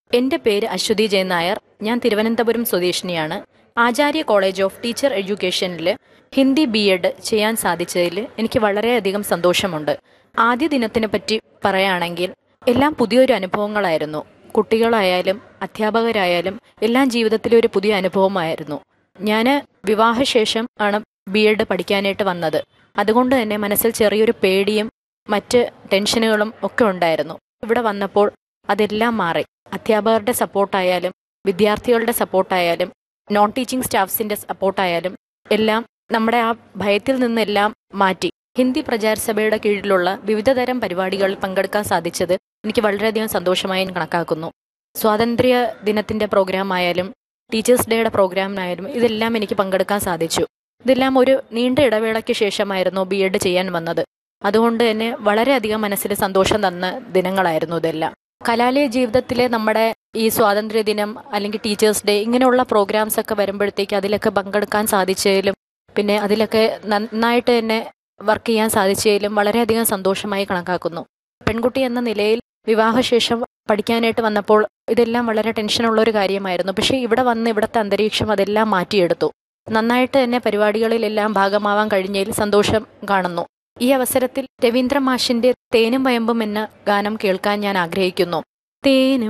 എൻ്റെ പേര് അശ്വതി ജയൻ നായർ ഞാൻ തിരുവനന്തപുരം സ്വദേശിനിയാണ് ആചാര്യ കോളേജ് ഓഫ് ടീച്ചർ എഡ്യൂക്കേഷനിൽ ഹിന്ദി ബി എഡ് ചെയ്യാൻ സാധിച്ചതിൽ എനിക്ക് വളരെയധികം സന്തോഷമുണ്ട് ആദ്യ ദിനത്തിനെ പറ്റി പറയുകയാണെങ്കിൽ എല്ലാം പുതിയൊരു അനുഭവങ്ങളായിരുന്നു കുട്ടികളായാലും അധ്യാപകരായാലും എല്ലാം ജീവിതത്തിലെ ഒരു പുതിയ അനുഭവമായിരുന്നു ഞാൻ വിവാഹശേഷം ആണ് ബി എഡ് പഠിക്കാനായിട്ട് വന്നത് അതുകൊണ്ട് തന്നെ മനസ്സിൽ ചെറിയൊരു പേടിയും മറ്റ് ടെൻഷനുകളും ഒക്കെ ഉണ്ടായിരുന്നു ഇവിടെ വന്നപ്പോൾ അതെല്ലാം മാറി അധ്യാപകരുടെ സപ്പോർട്ടായാലും വിദ്യാർത്ഥികളുടെ സപ്പോർട്ടായാലും നോൺ ടീച്ചിങ് സ്റ്റാഫ്സിന്റെ സപ്പോർട്ടായാലും എല്ലാം നമ്മുടെ ആ ഭയത്തിൽ നിന്നെല്ലാം മാറ്റി ഹിന്ദി പ്രചാര സഭയുടെ കീഴിലുള്ള വിവിധതരം പരിപാടികളിൽ പങ്കെടുക്കാൻ സാധിച്ചത് എനിക്ക് വളരെയധികം സന്തോഷമായി ഞാൻ കണക്കാക്കുന്നു സ്വാതന്ത്ര്യ ദിനത്തിന്റെ പ്രോഗ്രാം ആയാലും ടീച്ചേഴ്സ് ഡേയുടെ പ്രോഗ്രാമിനായാലും ഇതെല്ലാം എനിക്ക് പങ്കെടുക്കാൻ സാധിച്ചു ഇതെല്ലാം ഒരു നീണ്ട ഇടവേളയ്ക്ക് ശേഷമായിരുന്നു ബി എഡ് ചെയ്യാൻ വന്നത് അതുകൊണ്ട് തന്നെ വളരെയധികം മനസ്സിൽ സന്തോഷം തന്ന ദിനങ്ങളായിരുന്നു ഇതെല്ലാം കലാലയ ജീവിതത്തിലെ നമ്മുടെ ഈ സ്വാതന്ത്ര്യ ദിനം അല്ലെങ്കിൽ ടീച്ചേഴ്സ് ഡേ ഇങ്ങനെയുള്ള പ്രോഗ്രാംസ് ഒക്കെ വരുമ്പോഴത്തേക്ക് അതിലൊക്കെ പങ്കെടുക്കാൻ സാധിച്ചതിലും പിന്നെ അതിലൊക്കെ നന്നായിട്ട് തന്നെ വർക്ക് ചെയ്യാൻ സാധിച്ചതിലും വളരെയധികം സന്തോഷമായി കണക്കാക്കുന്നു പെൺകുട്ടി എന്ന നിലയിൽ വിവാഹശേഷം പഠിക്കാനായിട്ട് വന്നപ്പോൾ ഇതെല്ലാം വളരെ ടെൻഷനുള്ള ഒരു കാര്യമായിരുന്നു പക്ഷേ ഇവിടെ വന്ന് ഇവിടുത്തെ അന്തരീക്ഷം അതെല്ലാം മാറ്റിയെടുത്തു നന്നായിട്ട് തന്നെ പരിപാടികളിലെല്ലാം ഭാഗമാവാൻ കഴിഞ്ഞതിൽ സന്തോഷം കാണുന്നു ഈ അവസരത്തിൽ രവീന്ദ്ര മാഷിന്റെ തേനും വയമ്പും എന്ന ഗാനം കേൾക്കാൻ ഞാൻ ആഗ്രഹിക്കുന്നു തേനും